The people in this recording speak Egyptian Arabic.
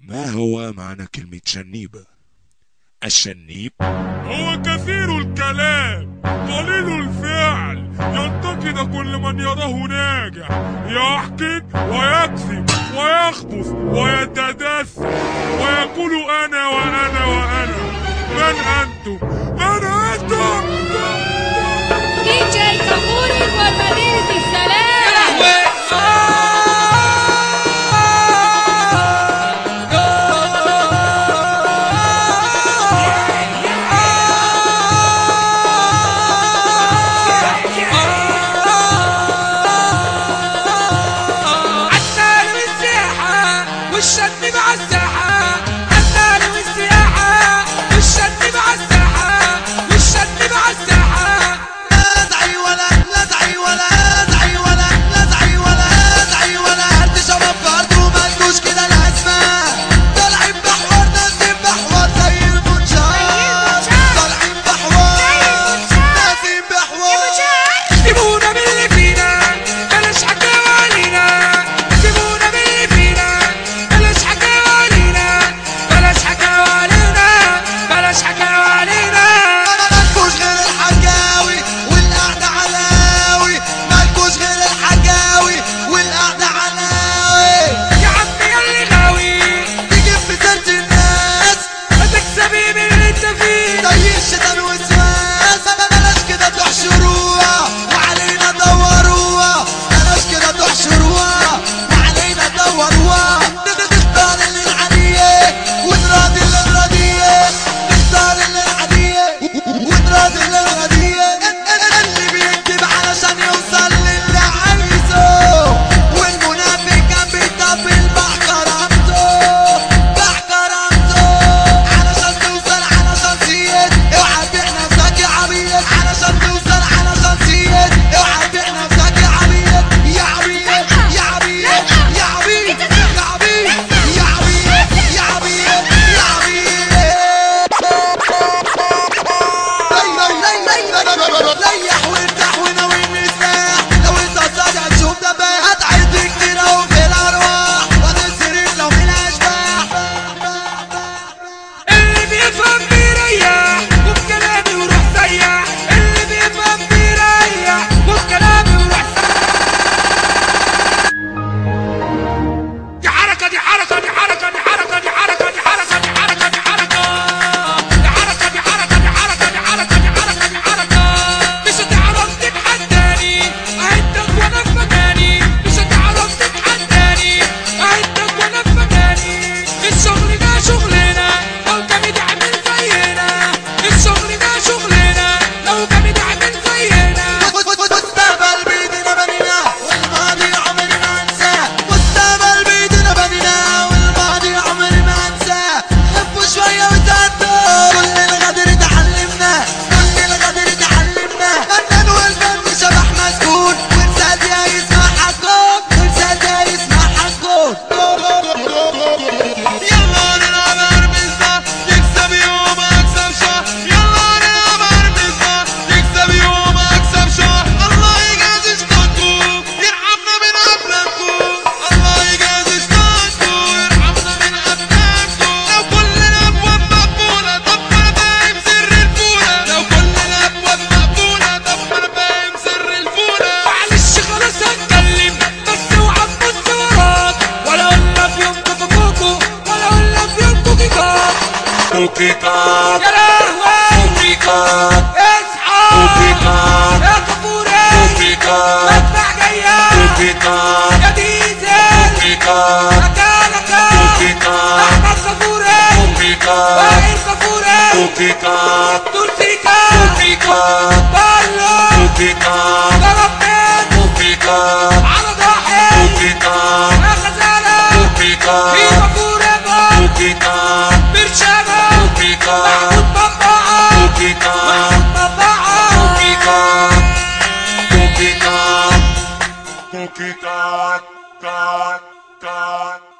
ما هو معنى كلمة شنيبة؟ الشنيب هو كثير الكلام قليل الفعل ينتقد كل من يراه ناجح يحقد ويكذب ويخبث ويتدثر ويقول انا وانا وانا من انتم من انتم دي جي كافوري ومدينة السلام عالسالة والسياحة والشد مع الساحة عالسالة والسياحة والشد مع الساحة والشد مع الساحة لا ادعي ولا لا ادعي ولا ادعي ولا لا ادعي ولا ادعي ولا هرت شباب في ارض وما تجوش كده الاسماء طالعين بحوار نازلين بحوار زي المنشار طالعين بحوار نازلين بحوار سيبونا من اللي فينا بلاش حكاوى علينا سيبونا من اللي فينا بلاش حكاوى علينا بلاش حكاوى علينا بلاش حكاوى علينا مالكوش غير الحكاوي والقعدة علاوي مالكوش غير الحكاوي والقعدة علاوي يا عمي ياللي غاوي تجيب في سيرة الناس ما تكسبي من اللي انت فيه زي الشيطان وسواس بلاش كده تحشروها وعلينا دوروها بلاش كده تحشروها وعلينا دوروها نختار اللي العادية ونراضي اللي الردية نختار اللي العادية ونراضي اللي الردية اللي بيكتب علشان يوصل للي عايزه والمنافق كان بيطبل بحكرامته بحكرامته علشان توصل علشان زيد اوعى تبيع نفسك يا عبيد علشان توصل علشان زيد اوعى تبيع نفسك يا عبيد يا عبيد يا عبيد يا عبيد يا عبيد يا عبيد يا عبيد يا عبيد ريح وارتاح وناوي نرتاح لو انت صادق هتشوف دباب هتعد كتير اوي في الارواح وهتنصرف لو من الاشباح اللي بيفهم بيريح وبكلامي وروح سيح اللي بيفهم بيريح وبكلامي وروح سيح دي حركة دي حركة دي حركة دي حركة دي حركة دي حركة دي حركة دي حركة دي حركة دي حركة دي حركة دي حركة دي حركة دي حركة مش هتعرف تتحداني أعدك وأنا في مكاني مش هتعرف تتحداني أعدك وأنا في مكاني الشغل ده شغلنا لو جامد اعمل زينا الشغل ده شغلنا لو جامد اعمل زينا مستقبل بيدنا بنينا والماضي عمري ما انساه مستقبل بيدنا بنينا والماضي عمري ما انساه خفوا شوية وتهدوا كل الغدر اتعلمنا كل الغدر اتعلمنا فنان والفن شبح مسكون ورسال يا يسمع حقك ورسال يا يسمع حقك يلا نلعب ارمزة يكسب يوم اكسب شهر يلا نلعب ارمزة يكسب يوم اكسب شهر الله يجازي اشتاقكم يرحمنا من قبلكم الله يجازي اشتاقكم يرحمنا من قبلكم لو كل الابواب مقفولة طب ما انا فاهم سر الفولة لو كل الابواب مقفولة طب ما انا فاهم سر الفولة معلش خلاص هتكلم بس اوعى تبص وراك ولا قلنا في يوم تفكوكوا ولا قلنا في يوم كوكيكات كوكيكات يا لهوي كوكيكات اصحى كوكيكات يا كفوري كوكيكات مدفع جاية كوكيكات يا ديزل كوكيكات مكانك كوكيكات احمد كفوري كوكيكات وائل كفوري كوكيكات ترسيكا كوكيكات بالو كوكيكات ضربتين كوكيكات على ضاحي كوكيكات يا غزالة في كوكيكات كفوري بار كوكيكات برشامة كوكيكات محمود باباعة كوكيكات محمود باباعة كوكيكات كوكيكات كوكيكات كات كات